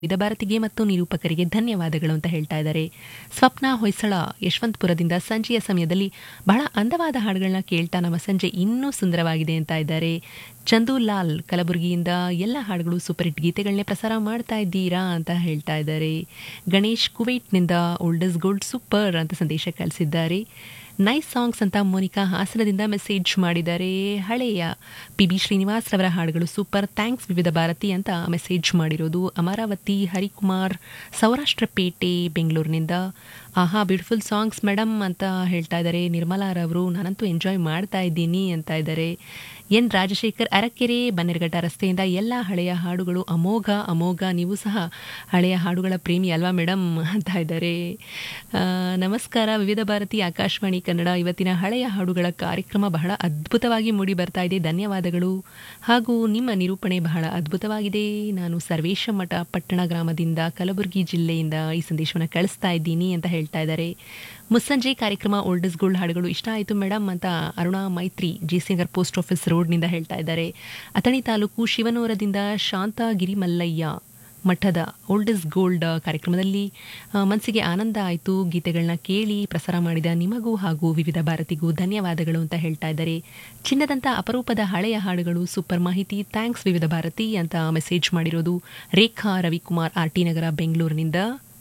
ವಿಧ ಭಾರತಿಗೆ ಮತ್ತು ನಿರೂಪಕರಿಗೆ ಧನ್ಯವಾದಗಳು ಅಂತ ಹೇಳ್ತಾ ಇದ್ದಾರೆ ಸ್ವಪ್ನ ಹೊಯ್ಸಳ ಯಶವಂತಪುರದಿಂದ ಸಂಜೆಯ ಸಮಯದಲ್ಲಿ ಬಹಳ ಅಂದವಾದ ಹಾಡುಗಳನ್ನ ಕೇಳ್ತಾ ನಮ್ಮ ಸಂಜೆ ಇನ್ನೂ ಸುಂದರವಾಗಿದೆ ಅಂತ ಇದ್ದಾರೆ ಚಂದು ಲಾಲ್ ಕಲಬುರಗಿಯಿಂದ ಎಲ್ಲ ಹಾಡುಗಳು ಸೂಪರ್ ಹಿಟ್ ಗೀತೆಗಳನ್ನೇ ಪ್ರಸಾರ ಮಾಡ್ತಾ ಇದ್ದೀರಾ ಅಂತ ಹೇಳ್ತಾ ಇದ್ದಾರೆ ಗಣೇಶ್ ಕುವೈಟ್ನಿಂದ ಓಲ್ಡಸ್ ಗೋಲ್ಡ್ ಸೂಪರ್ ಅಂತ ಸಂದೇಶ ಕಳಿಸಿದ್ದಾರೆ ನೈಸ್ ಸಾಂಗ್ಸ್ ಅಂತ ಮೋನಿಕಾ ಹಾಸನದಿಂದ ಮೆಸೇಜ್ ಮಾಡಿದ್ದಾರೆ ಹಳೆಯ ಪಿ ಬಿ ಶ್ರೀನಿವಾಸ್ ರವರ ಹಾಡುಗಳು ಸೂಪರ್ ಥ್ಯಾಂಕ್ಸ್ ವಿವಿಧ ಭಾರತಿ ಅಂತ ಮೆಸೇಜ್ ಮಾಡಿರೋದು ಅಮರಾವತಿ ಹರಿಕುಮಾರ್ ಸೌರಾಷ್ಟ್ರ ಪೇಟೆ ಬೆಂಗಳೂರಿನಿಂದ ಆಹಾ ಬ್ಯೂಟಿಫುಲ್ ಸಾಂಗ್ಸ್ ಮೇಡಮ್ ಅಂತ ಹೇಳ್ತಾ ಇದ್ದಾರೆ ನಿರ್ಮಲಾರವರು ನಾನಂತೂ ಎಂಜಾಯ್ ಮಾಡ್ತಾ ಇದ್ದೀನಿ ಅಂತ ಇದ್ದಾರೆ ಎನ್ ರಾಜಶೇಖರ್ ಅರಕೆರೆ ಬನ್ನೇರ್ಘಟ್ಟ ರಸ್ತೆಯಿಂದ ಎಲ್ಲ ಹಳೆಯ ಹಾಡುಗಳು ಅಮೋಘ ಅಮೋಘ ನೀವು ಸಹ ಹಳೆಯ ಹಾಡುಗಳ ಪ್ರೇಮಿ ಅಲ್ವಾ ಮೇಡಮ್ ಅಂತ ಇದ್ದಾರೆ ಆ, ನಮಸ್ಕಾರ ವಿವಿಧ ಭಾರತಿ ಆಕಾಶವಾಣಿ ಕನ್ನಡ ಇವತ್ತಿನ ಹಳೆಯ ಹಾಡುಗಳ ಕಾರ್ಯಕ್ರಮ ಬಹಳ ಅದ್ಭುತವಾಗಿ ಮೂಡಿ ಬರ್ತಾ ಇದೆ ಧನ್ಯವಾದಗಳು ಹಾಗೂ ನಿಮ್ಮ ನಿರೂಪಣೆ ಬಹಳ ಅದ್ಭುತವಾಗಿದೆ ನಾನು ಸರ್ವೇಶ ಮಠ ಪಟ್ಟಣ ಗ್ರಾಮದಿಂದ ಕಲಬುರಗಿ ಜಿಲ್ಲೆಯಿಂದ ಈ ಸಂದೇಶವನ್ನು ಕಳಿಸ್ತಾ ಇದ್ದೀನಿ ಅಂತ ಹೇಳ್ತಾ ಇದ್ದಾರೆ ಮುಸ್ಸಂಜೆ ಕಾರ್ಯಕ್ರಮ ಓಲ್ಡಸ್ ಗೋಲ್ಡ್ ಹಾಡುಗಳು ಇಷ್ಟ ಆಯಿತು ಮೇಡಮ್ ಅಂತ ಅರುಣಾ ಮೈತ್ರಿ ಜಿ ಪೋಸ್ಟ್ ಆಫೀಸ್ ರೋಡ್ನಿಂದ ಹೇಳ್ತಾ ಇದ್ದಾರೆ ಅಥಣಿ ತಾಲೂಕು ಶಿವನೂರದಿಂದ ಶಾಂತ ಗಿರಿಮಲ್ಲಯ್ಯ ಮಠದ ಓಲ್ಡಸ್ ಗೋಲ್ಡ್ ಕಾರ್ಯಕ್ರಮದಲ್ಲಿ ಆ, ಮನಸ್ಸಿಗೆ ಆನಂದ ಆಯಿತು ಗೀತೆಗಳನ್ನ ಕೇಳಿ ಪ್ರಸಾರ ಮಾಡಿದ ನಿಮಗೂ ಹಾಗೂ ವಿವಿಧ ಭಾರತಿಗೂ ಧನ್ಯವಾದಗಳು ಅಂತ ಹೇಳ್ತಾ ಇದ್ದಾರೆ ಚಿನ್ನದಂಥ ಅಪರೂಪದ ಹಳೆಯ ಹಾಡುಗಳು ಸೂಪರ್ ಮಾಹಿತಿ ಥ್ಯಾಂಕ್ಸ್ ವಿವಿಧ ಭಾರತಿ ಅಂತ ಮೆಸೇಜ್ ಮಾಡಿರೋದು ರೇಖಾ ರವಿಕುಮಾರ್ ಆರ್ ಟಿ ನಗರ ಬೆಂಗಳೂರಿನಿಂದ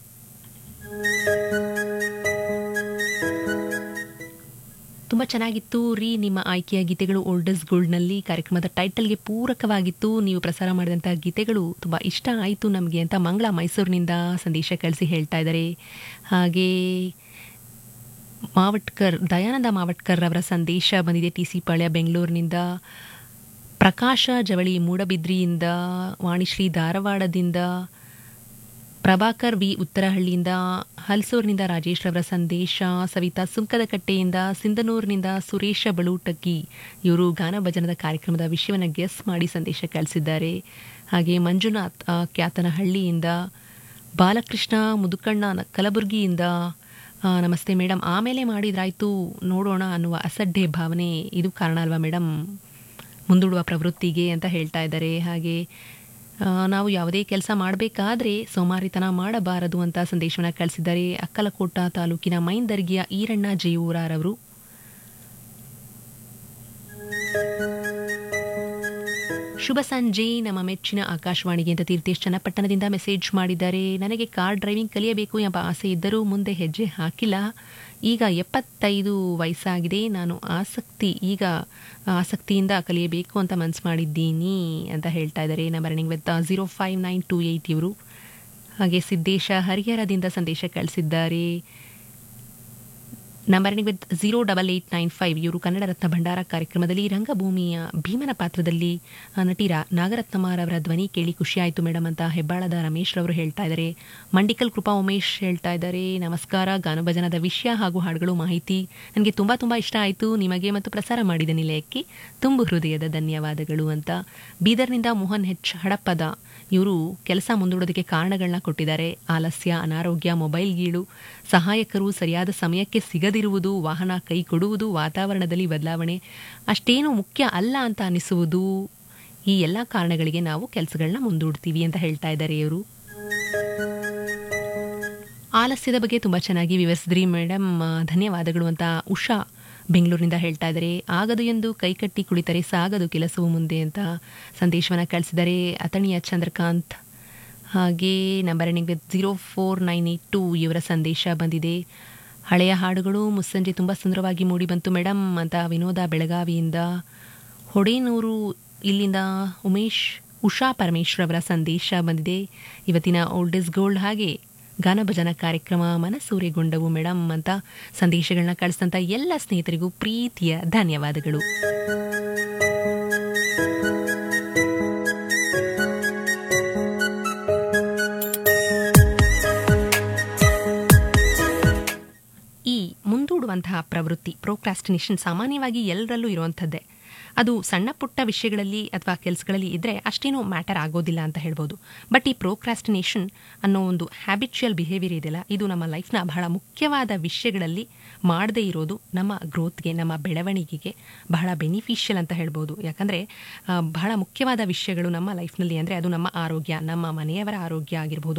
ತುಂಬ ಚೆನ್ನಾಗಿತ್ತು ರೀ ನಿಮ್ಮ ಆಯ್ಕೆಯ ಗೀತೆಗಳು ಓಲ್ಡಸ್ ಗೋಲ್ಡ್ನಲ್ಲಿ ಕಾರ್ಯಕ್ರಮದ ಟೈಟಲ್ಗೆ ಪೂರಕವಾಗಿತ್ತು ನೀವು ಪ್ರಸಾರ ಮಾಡಿದಂಥ ಗೀತೆಗಳು ತುಂಬ ಇಷ್ಟ ಆಯಿತು ನಮಗೆ ಅಂತ ಮಂಗಳ ಮೈಸೂರಿನಿಂದ ಸಂದೇಶ ಕಳಿಸಿ ಹೇಳ್ತಾ ಇದ್ದಾರೆ ಹಾಗೆ ಮಾವಟ್ಕರ್ ದಯಾನಂದ ಮಾವಟ್ಕರ್ ಅವರ ಸಂದೇಶ ಬಂದಿದೆ ಟಿ ಸಿ ಪಾಳ್ಯ ಬೆಂಗಳೂರಿನಿಂದ ಪ್ರಕಾಶ ಜವಳಿ ಮೂಡಬಿದ್ರಿಯಿಂದ ವಾಣಿಶ್ರೀ ಧಾರವಾಡದಿಂದ ಪ್ರಭಾಕರ್ ವಿ ಉತ್ತರಹಳ್ಳಿಯಿಂದ ಹಲ್ಸೂರಿನಿಂದ ರಾಜೇಶ್ ರವರ ಸಂದೇಶ ಸವಿತಾ ಸುಂಕದಕಟ್ಟೆಯಿಂದ ಸಿಂಧನೂರಿನಿಂದ ಸುರೇಶ ಬಳುಟಗಿ ಇವರು ಗಾನ ಭಜನದ ಕಾರ್ಯಕ್ರಮದ ವಿಷಯವನ್ನು ಗೆಸ್ ಮಾಡಿ ಸಂದೇಶ ಕಳಿಸಿದ್ದಾರೆ ಹಾಗೆ ಮಂಜುನಾಥ್ ಆ, ಕ್ಯಾತನಹಳ್ಳಿಯಿಂದ ಬಾಲಕೃಷ್ಣ ಮುದುಕಣ್ಣ ನ- ಕಲಬುರಗಿಯಿಂದ ಆ, ನಮಸ್ತೆ ಮೇಡಮ್ ಆಮೇಲೆ ಮಾಡಿದ್ರಾಯ್ತು ನೋಡೋಣ ಅನ್ನುವ ಅಸಡ್ಡೆ ಭಾವನೆ ಇದು ಕಾರಣ ಅಲ್ವಾ ಮೇಡಮ್ ಮುಂದೂಡುವ ಪ್ರವೃತ್ತಿಗೆ ಅಂತ ಹೇಳ್ತಾ ಇದ್ದಾರೆ ಹಾಗೆ ಆ, ನಾವು ಯಾವುದೇ ಕೆಲಸ ಮಾಡಬೇಕಾದ್ರೆ ಸೋಮಾರಿತನ ಮಾಡಬಾರದು ಅಂತ ಸಂದೇಶವನ್ನು ಕಳಿಸಿದ್ದಾರೆ ಅಕ್ಕಲಕೋಟ ತಾಲೂಕಿನ ಮೈಂದರ್ಗಿಯ ಈರಣ್ಣ ಜೇವೂರರವರು ಶುಭ ಸಂಜೆ ನಮ್ಮ ಮೆಚ್ಚಿನ ಆಕಾಶವಾಣಿಗೆ ಅಂತ ತೀರ್ಥೇಶ್ ಚನ್ನಪಟ್ಟಣದಿಂದ ಮೆಸೇಜ್ ಮಾಡಿದ್ದಾರೆ ನನಗೆ ಕಾರ್ ಡ್ರೈವಿಂಗ್ ಕಲಿಯಬೇಕು ಎಂಬ ಆಸೆ ಇದ್ದರೂ ಮುಂದೆ ಹೆಜ್ಜೆ ಹಾಕಿಲ್ಲ ಈಗ ಎಪ್ಪತ್ತೈದು ವಯಸ್ಸಾಗಿದೆ ನಾನು ಆಸಕ್ತಿ ಈಗ ಆಸಕ್ತಿಯಿಂದ ಕಲಿಯಬೇಕು ಅಂತ ಮನಸ್ಸು ಮಾಡಿದ್ದೀನಿ ಅಂತ ಹೇಳ್ತಾ ಇದ್ದಾರೆ number running with zero five nine two eight ಇವರು ಹಾಗೆ ಸಿದ್ದೇಶ ಹರಿಹರದಿಂದ ಸಂದೇಶ ಕಳಿಸಿದ್ದಾರೆ number with zero double eight nine five ಇವರು ಕನ್ನಡ ರತ್ನ ಭಂಡಾರ ಕಾರ್ಯಕ್ರಮದಲ್ಲಿ ರಂಗಭೂಮಿಯ ಭೀಮನ ಪಾತ್ರದಲ್ಲಿ ಆ, ನಟಿ ರಾ ನಾಗರತ್ನಮಾರವರ ಧ್ವನಿ ಕೇಳಿ ಖುಷಿಯಾಯಿತು ಮೇಡಮ್ ಅಂತ ಹೆಬ್ಬಾಳದ ರಮೇಶ್ ರವರು ಹೇಳ್ತಾ ಇದ್ದಾರೆ ಮಂಡಿಕಲ್ ಕೃಪಾ ಉಮೇಶ್ ಹೇಳ್ತಾ ಇದ್ದಾರೆ ನಮಸ್ಕಾರ ಗಾನಭಜನದ ವಿಷಯ ಹಾಗೂ ಹಾಡುಗಳು ಮಾಹಿತಿ ನನಗೆ ತುಂಬ ತುಂಬ ಇಷ್ಟ ಆಯಿತು ನಿಮಗೆ ಮತ್ತು ಪ್ರಸಾರ ಮಾಡಿದ ನಿಲಯಕ್ಕೆ ತುಂಬು ಹೃದಯದ ಧನ್ಯವಾದಗಳು ಅಂತ ಬೀದರ್ನಿಂದ ಮೋಹನ್ ಹೆಚ್ ಹಡಪ್ಪದ ಇವರು ಕೆಲಸ ಮುಂದೂಡೋದಕ್ಕೆ ಕಾರಣಗಳನ್ನ ಕೊಟ್ಟಿದ್ದಾರೆ ಆಲಸ್ಯ ಅನಾರೋಗ್ಯ ಮೊಬೈಲ್ ಗೀಳು ಸಹಾಯಕರು ಸರಿಯಾದ ಸಮಯಕ್ಕೆ ಸಿಗದಿರುವುದು ವಾಹನ ಕೈ ಕೊಡುವುದು ವಾತಾವರಣದಲ್ಲಿ ಬದಲಾವಣೆ ಅಷ್ಟೇನು ಮುಖ್ಯ ಅಲ್ಲ ಅಂತ ಅನಿಸುವುದು ಈ ಎಲ್ಲ ಕಾರಣಗಳಿಗೆ ನಾವು ಕೆಲಸಗಳನ್ನ ಮುಂದೂಡ್ತೀವಿ ಅಂತ ಹೇಳ್ತಾ ಇದ್ದಾರೆ ಇವರು ಆಲಸ್ಯದ ಬಗ್ಗೆ ತುಂಬ ಚೆನ್ನಾಗಿ ವಿವರಿಸಿದ್ರಿ ಮೇಡಮ್ ಆ, ಧನ್ಯವಾದಗಳು ಅಂತ ಉಷಾ ಬೆಂಗಳೂರಿನಿಂದ ಹೇಳ್ತಾ ಇದ್ದಾರೆ ಆಗದು ಎಂದು ಕೈಕಟ್ಟಿ ಕುಳಿತರೆ ಸಾಗದು ಕೆಲಸವು ಮುಂದೆ ಅಂತ ಸಂದೇಶವನ್ನು ಕಳಿಸಿದ್ದಾರೆ ಅಥಣಿಯ ಚಂದ್ರಕಾಂತ್ ಹಾಗೆ number ending with zero four nine eight two ಇವರ ಸಂದೇಶ ಬಂದಿದೆ ಹಳೆಯ ಹಾಡುಗಳು ಮುಸ್ಸಂಜೆ ತುಂಬ ಸುಂದರವಾಗಿ ಮೂಡಿ ಬಂತು ಮೇಡಮ್ ಅಂತ ವಿನೋದ ಬೆಳಗಾವಿಯಿಂದ ಹೊಡೇನೂರು ಇಲ್ಲಿಂದ ಉಮೇಶ್ ಉಷಾ ಪರಮೇಶ್ವರ್ ಅವರ ಸಂದೇಶ ಬಂದಿದೆ ಇವತ್ತಿನ ಓಲ್ಡ್ ಇಸ್ ಗೋಲ್ಡ್ ಹಾಗೆ ಗಾನಭಜನ ಕಾರ್ಯಕ್ರಮ ಮನಸೂರೆಗೊಂಡವು ಮೇಡಮ್ ಅಂತ ಸಂದೇಶಗಳನ್ನ ಕಳಿಸಿದಂಥ ಎಲ್ಲ ಸ್ನೇಹಿತರಿಗೂ ಪ್ರೀತಿಯ ಧನ್ಯವಾದಗಳು ಈ ಮುಂದೂಡುವಂತಹ ಪ್ರವೃತ್ತಿ ಪ್ರೋಕ್ರಾಸ್ಟಿನೇಷನ್ ಸಾಮಾನ್ಯವಾಗಿ ಎಲ್ಲರಲ್ಲೂ ಇರುವಂಥದ್ದೇ ಅದು ಸಣ್ಣ ಪುಟ್ಟ ವಿಷಯಗಳಲ್ಲಿ ಅಥವಾ ಕೆಲಸಗಳಲ್ಲಿ ಇದ್ದರೆ ಅಷ್ಟೇನೂ ಮ್ಯಾಟರ್ ಆಗೋದಿಲ್ಲ ಅಂತ ಹೇಳ್ಬೋದು ಬಟ್ ಈ ಪ್ರೋಕ್ರಾಸ್ಟಿನೇಷನ್ ಅನ್ನೋ ಒಂದು ಹ್ಯಾಬಿಚುಯಲ್ ಬಿಹೇವಿಯರ್ ಇದೆಯಲ್ಲ ಇದು ನಮ್ಮ ಲೈಫ್ನ ಬಹಳ ಮುಖ್ಯವಾದ ವಿಷಯಗಳಲ್ಲಿ ಮಾಡದೇ ಇರೋದು ನಮ್ಮ ಗ್ರೋತ್ಗೆ ನಮ್ಮ ಬೆಳವಣಿಗೆಗೆ ಬಹಳ ಬೆನಿಫಿಷಿಯಲ್ ಅಂತ ಹೇಳ್ಬೋದು ಯಾಕಂದರೆ ಬಹಳ ಮುಖ್ಯವಾದ ವಿಷಯಗಳು ನಮ್ಮ ಲೈಫ್ನಲ್ಲಿ ಅಂದರೆ ಅದು ನಮ್ಮ ಆರೋಗ್ಯ ನಮ್ಮ ಮನೆಯವರ ಆರೋಗ್ಯ ಆಗಿರ್ಬೋದು